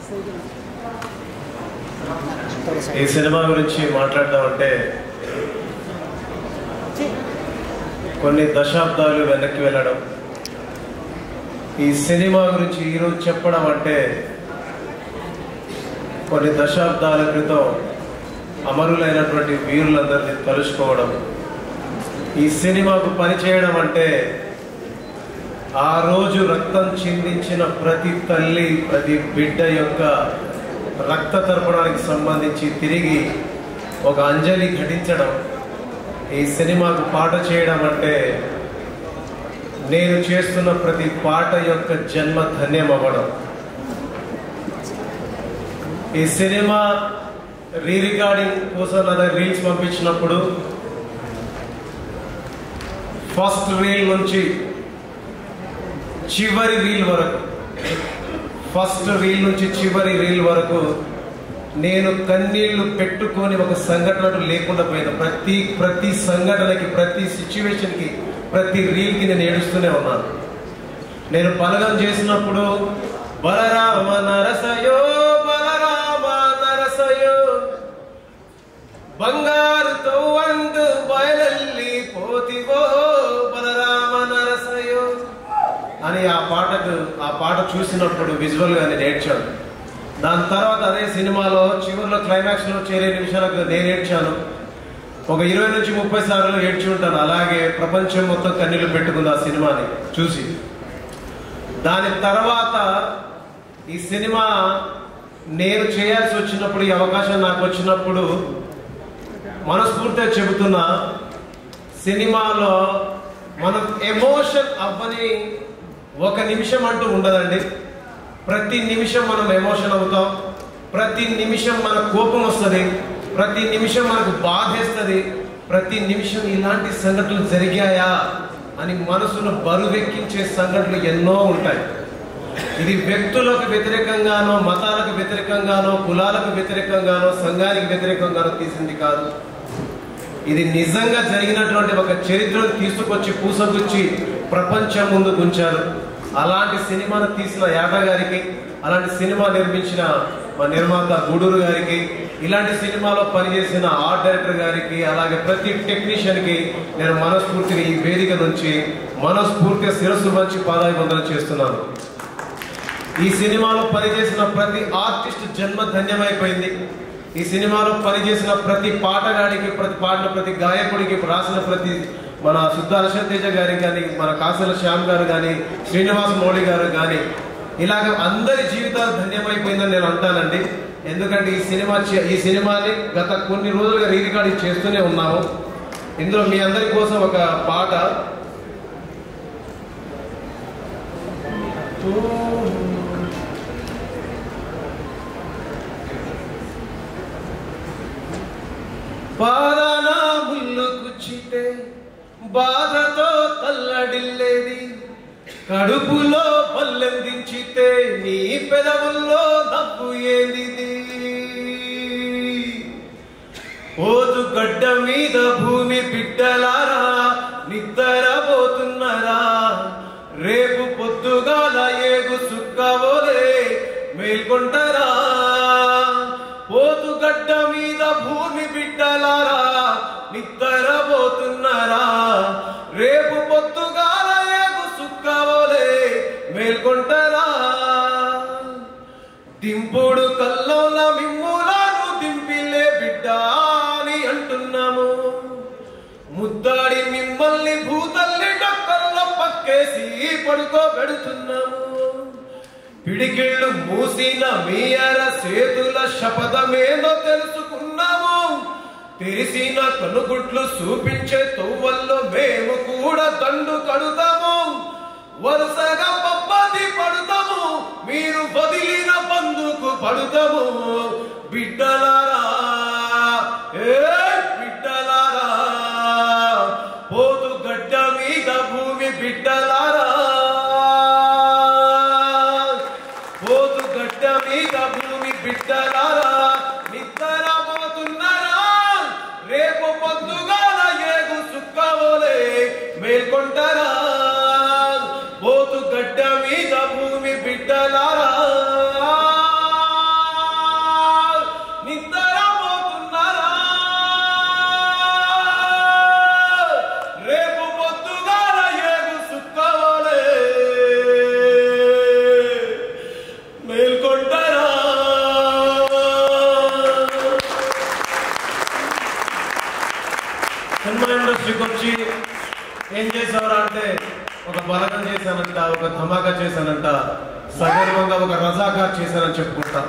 ఈ సినిమా గురించి మాట్లాడదామంటే కొన్ని దశాబ్దాలు వెనక్కి వెళ్ళడం ఈ సినిమా గురించి ఈరోజు చెప్పడం అంటే కొన్ని దశాబ్దాల క్రితం అమరులైనటువంటి వీరులందరినీ తలుచుకోవడం ఈ సినిమాకు పనిచేయడం అంటే ఆ రోజు రక్తం చిందించిన ప్రతి తల్లి ప్రతి బిడ్డ యొక్క రక్త తర్పణానికి సంబంధించి తిరిగి ఒక అంజలి ఘటించడం ఈ సినిమాకు పాట చేయడం అంటే నేను చేస్తున్న ప్రతి పాట యొక్క జన్మ ధన్యం అవ్వడం ఈ సినిమా రీ రికార్డింగ్ కోసం నా దగ్గర రీల్స్ పంపించినప్పుడు ఫస్ట్ రీల్ నుంచి చివరి రీల్ వరకు ఫస్ట్ రీల్ నుంచి చివరి రీల్ వరకు నేను కన్నీళ్లు పెట్టుకొని ఒక సంఘటన లేకుండా పోయిన ప్రతి ప్రతి సంఘటనకి ప్రతి సిచ్యువేషన్కి ప్రతి రీల్కి నేను ఏడుస్తూనే ఉన్నాను నేను బలగం చేసినప్పుడు బలరామ నరసయో బలరామ నరసయో బంగారు తవ్వందు బయలల్లి పోతివో బలరామ నరసయో అని ఆ పాటకు ఆ పాట చూసినప్పుడు విజువల్ గా నేను ఏడ్చాను దాని తర్వాత అదే సినిమాలో చివరిలో క్లైమాక్స్ లో చేరే నిమిషాలకు నేను ఏడ్చాను ఒక ఇరవై నుంచి ముప్పై సార్లు ఏడ్చి ఉంటాను అలాగే ప్రపంచం మొత్తం కన్నీళ్లు పెట్టుకుంది ఆ సినిమాని చూసి దాని తర్వాత ఈ సినిమా నేను చేయాల్సి వచ్చినప్పుడు ఈ అవకాశం నాకు వచ్చినప్పుడు మనస్ఫూర్తిగా చెబుతున్నా సినిమాలో మనం ఎమోషన్ అవ్వని ఒక నిమిషం అంటూ ఉండదండి ప్రతి నిమిషం మనం ఎమోషన్ అవుతాం ప్రతి నిమిషం మన కోపం వస్తుంది ప్రతి నిమిషం మనకు బాధేస్తుంది ప్రతి నిమిషం ఇలాంటి సంఘటనలు జరిగాయా అని మనసును బరువెక్కించే సంఘటనలు ఎన్నో ఉంటాయి ఇది వ్యక్తులకు వ్యతిరేకంగానో మతాలకు వ్యతిరేకంగానో కులాలకు వ్యతిరేకంగానో సంఘానికి వ్యతిరేకంగానో తీసింది కాదు ఇది నిజంగా జరిగినటువంటి ఒక చరిత్రను తీసుకొచ్చి పూసగుచ్చి ప్రపంచం ముందు ఉంచారు అలాంటి సినిమాను తీసిన యాదవ్ గారికి అలాంటి సినిమా నిర్మించిన మా నిర్మాత గూడూరు గారికి ఇలాంటి సినిమాలో పనిచేసిన ఆర్ట్ డైరెక్టర్ గారికి అలాగే ప్రతి టెక్నీషియన్ కి నేను మనస్ఫూర్తిగా ఈ వేదిక నుంచి మనస్ఫూర్తిగా శిరస్సు మంచి పాదాభివందనం చేస్తున్నాను ఈ సినిమాలో పనిచేసిన ప్రతి ఆర్టిస్ట్ జన్మ ధన్యమైపోయింది ఈ సినిమాలో పనిచేసిన ప్రతి పాటగాడికి ప్రతి పాడిన ప్రతి గాయకుడికి రాసిన ప్రతి మన శుద్ధ తేజ గారికి కానీ మన కాసల శ్యామ్ గారు కానీ శ్రీనివాస్ మౌళి గారు కానీ ఇలాగ అందరి జీవితాలు ధన్యమైపోయిందని నేను అంటానండి ఎందుకంటే ఈ సినిమా చే- ఈ సినిమాని గత కొన్ని రోజులుగా రీ రికార్డింగ్ చేస్తూనే ఉన్నాము ఇందులో మీ అందరి కోసం ఒక పాట పాదాన ముళ్ళు గుచ్చితే బాధతో తల్లడిల్లేది కడుపులో పల్లెందించితే నీ పెదవుల్లో నవ్వు ఏదిది ఓదు గడ్డ మీద భూమి బిడ్డలారా నిద్రపోతున్నారా రేపు పొద్దుగాల ఏగు సుక్కవోలే మేల్కొంటారా పోతు గడ్డ మీద భూమి బిడ్డలారా నిద్రపోతున్నారా రేపు పొద్దుగాల ఏగు సుక్కవోలే మేల్కొంటారా దింపుడు కల్లోల మిమ్ములను దింపిలే బిడ్డ అని అంటున్నాము ముద్దాడి మిమ్మల్ని భూతల్లి డొక్కల్లో పక్కేసి పడుకోబెడుతున్నాము పిడికిళ్ళు మూసిన మీ అర చేతుల శపథమేదో తెలుసుకున్నాము తెరిసిన కనుగుట్లు చూపించే తొవ్వల్లో మేము కూడా దండు కడుతాము వరుసగా పప్పది పడుతాము మీరు వదిలిన బందుకు పడుతాము బిడ్డలారా ఏ బిడ్డలారా పోతు గడ్డ మీద భూమి బిడ్డలారా పోతు గడ్డ మీద భూమి బిడ్డలారా నిద్రపోతున్నారా రేపు పొద్దుగాల ఏగు సుక్కవోలే మేల్కొంటారా పోతు గడ్డ మీద భూమి బిడ్డలారా చేశానంట ఒక ధమాకా చేశానంట సగర్వంగా ఒక రజాకార్ చేశానని చెప్పుకుంటా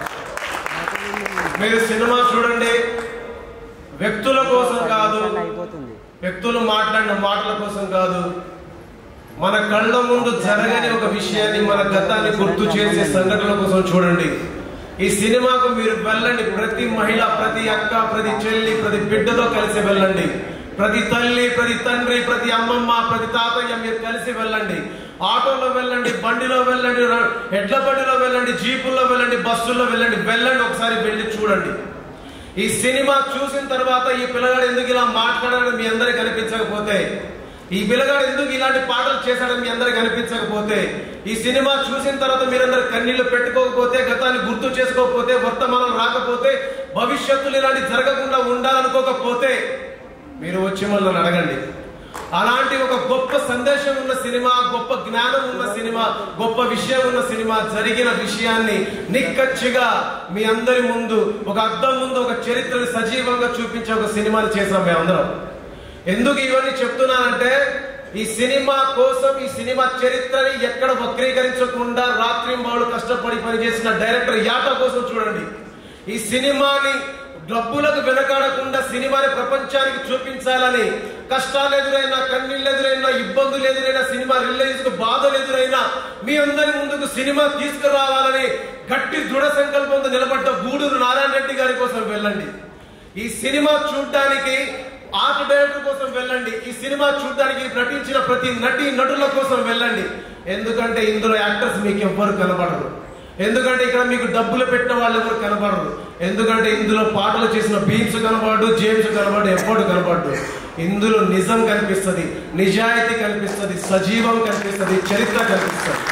మీరు సినిమా చూడండి వ్యక్తుల కోసం కాదు అయిపోతుంది వ్యక్తులు మాట్లాడిన మాటల కోసం కాదు మన కళ్ళ ముందు జరగని ఒక విషయాన్ని మన గతాన్ని గుర్తు చేసే సంఘటనల కోసం చూడండి ఈ సినిమాకు మీరు వెళ్ళండి ప్రతి మహిళ ప్రతి అక్క ప్రతి చెల్లి ప్రతి బిడ్డతో కలిసి వెళ్ళండి ప్రతి తల్లి ప్రతి తండ్రి ప్రతి అమ్మమ్మ ప్రతి తాతయ్య మీరు కలిసి వెళ్ళండి ఆటోలో వెళ్ళండి బండిలో వెళ్ళండి ర- ఎడ్ల బండిలో వెళ్ళండి జీపుల్లో వెళ్ళండి బస్సుల్లో వెళ్ళండి వెళ్ళండి ఒకసారి వెళ్ళి చూడండి ఈ సినిమా చూసిన తర్వాత ఈ పిల్లగాడు ఎందుకు ఇలా మాట్లాడాలని మీ అందరికి కనిపించకపోతే ఈ పిల్లగాడు ఎందుకు ఇలాంటి పాటలు చేశాడని మీ అందరికి కనిపించకపోతే ఈ సినిమా చూసిన తర్వాత మీరందరు కన్నీళ్లు పెట్టుకోకపోతే గతాన్ని గుర్తు చేసుకోకపోతే వర్తమానం రాకపోతే భవిష్యత్తులో ఇలాంటి జరగకుండా ఉండాలనుకోకపోతే మీరు వచ్చి మనల్ని అడగండి అలాంటి ఒక గొప్ప సందేశం ఉన్న సినిమా గొప్ప జ్ఞానం ఉన్న సినిమా గొప్ప విషయం ఉన్న సినిమా జరిగిన విషయాన్ని నిక్కచ్చిగా మీ అందరి ముందు ఒక అద్దం ముందు ఒక చరిత్రని సజీవంగా చూపించే ఒక సినిమాని చేసాం మేమందరం ఎందుకు ఇవన్నీ చెప్తున్నానంటే ఈ సినిమా కోసం ఈ సినిమా చరిత్రని ఎక్కడ వక్రీకరించకుండా రాత్రి బావులు కష్టపడి పనిచేసిన డైరెక్టర్ యాట కోసం చూడండి ఈ సినిమాని డబ్బులకు వెనకాడకుండా సినిమాని ప్రపంచానికి చూపించాలని కష్టాలు ఎదురైనా కన్నీళ్ళు ఎదురైనా ఇబ్బందులు ఎదురైనా సినిమా రిలీజ్ కు బాధలు ఎదురైనా మీ అందరి ముందుకు సినిమా తీసుకురావాలని గట్టి దృఢ సంకల్పంతో నిలబడ్డ గూడూరు నారాయణ రెడ్డి గారి కోసం వెళ్ళండి ఈ సినిమా చూడడానికి ఆర్ట్ డైరెక్టర్ కోసం వెళ్ళండి ఈ సినిమా చూడడానికి నటించిన ప్రతి నటి నటుల కోసం వెళ్ళండి ఎందుకంటే ఇందులో యాక్టర్స్ మీకు ఎవ్వరు కనబడరు ఎందుకంటే ఇక్కడ మీకు డబ్బులు పెట్టిన వాళ్ళు ఎవరు కనబడరు ఎందుకంటే ఇందులో పాటలు చేసిన బీమ్స్ కనబడు జేమ్స్ కనబడు ఎప్పుడు కనబడు ఇందులో నిజం కనిపిస్తుంది నిజాయితీ కనిపిస్తుంది సజీవం కనిపిస్తుంది చరిత్ర కనిపిస్తుంది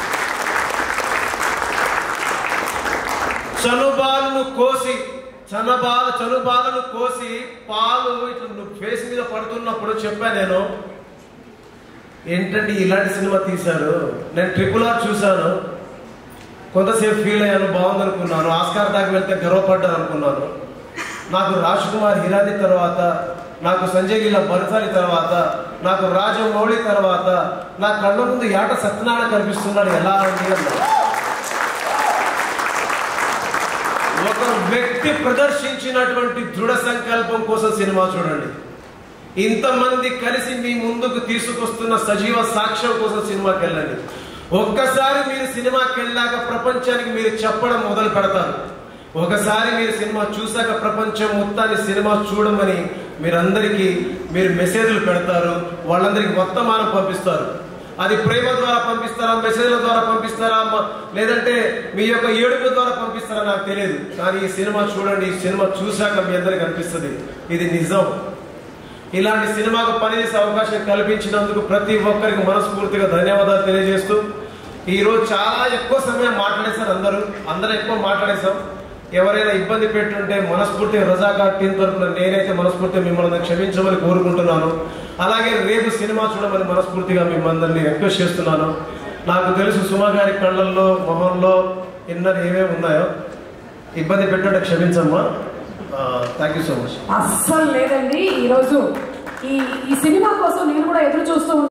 చనుబాలను కోసి చనబాల చనుబాలను కోసి పాలు ఇట్లా నువ్వు ఫేస్ మీద పడుతున్నప్పుడు చెప్పా నేను ఏంటంటే ఇలాంటి సినిమా తీశారు నేను ట్రిపుల్ ఆర్ చూశాను కొంతసేపు ఫీల్ అయ్యాను బాగుంది అనుకున్నాను ఆస్కార్ దాకా వెళ్తే గర్వపడ్డాను అనుకున్నాను నాకు రాజ్ కుమార్ హిరాది తర్వాత నాకు సంజయ్ లీలా బన్సాలి తర్వాత నాకు రాజమౌళి తర్వాత నా కళ్ళ ముందు ఏట సత్యనారాయణ కనిపిస్తున్నాడు ఎలా అండి అన్నా ఒక వ్యక్తి ప్రదర్శించినటువంటి దృఢ సంకల్పం కోసం సినిమా చూడండి ఇంతమంది కలిసి మీ ముందుకు తీసుకొస్తున్న సజీవ సాక్ష్యం కోసం సినిమాకి వెళ్ళండి ఒక్కసారి మీరు సినిమాకి వెళ్ళాక ప్రపంచానికి మీరు చెప్పడం మొదలు పెడతారు ఒకసారి మీరు సినిమా చూశాక ప్రపంచం మొత్తాన్ని సినిమా చూడమని మీరందరికీ మీరు మెసేజ్లు పెడతారు వాళ్ళందరికీ వర్తమానం పంపిస్తారు అది ప్రేమ ద్వారా పంపిస్తారా మెసేజ్ల ద్వారా పంపిస్తారా మ- లేదంటే మీ యొక్క ఏడుపు ద్వారా పంపిస్తారా నాకు తెలియదు కానీ ఈ సినిమా చూడండి ఈ సినిమా చూశాక మీ అందరికి అనిపిస్తుంది ఇది నిజం ఇలాంటి సినిమాకు పనిచేసే అవకాశం కల్పించినందుకు ప్రతి ఒక్కరికి మనస్ఫూర్తిగా ధన్యవాదాలు తెలియజేస్తూ ఈ రోజు చాలా ఎక్కువ సమయం మాట్లాడేశారు అందరూ అందరూ ఎక్కువ మాట్లాడేశాం ఎవరైనా ఇబ్బంది పెట్టుంటే మనస్ఫూర్తిగా రజాకార్ టీం తరఫున నేనైతే మనస్ఫూర్తిగా మిమ్మల్ని క్షమించమని కోరుకుంటున్నాను అలాగే రేపు సినిమా చూడమని మనస్ఫూర్తిగా మిమ్మల్ని రిక్వెస్ట్ చేస్తున్నాను నాకు తెలుసు సుమ గారి కళ్ళల్లో మొహంలో ఇన్నర్ ఏమేమి ఉన్నాయో ఇబ్బంది పెట్టుంటే క్షమించమ్మా థ్యాంక్ యూ సో మచ్ అస్సలు లేదండి ఈరోజు ఈ ఈ సినిమా కోసం నేను కూడా ఎదురు చూస్తూ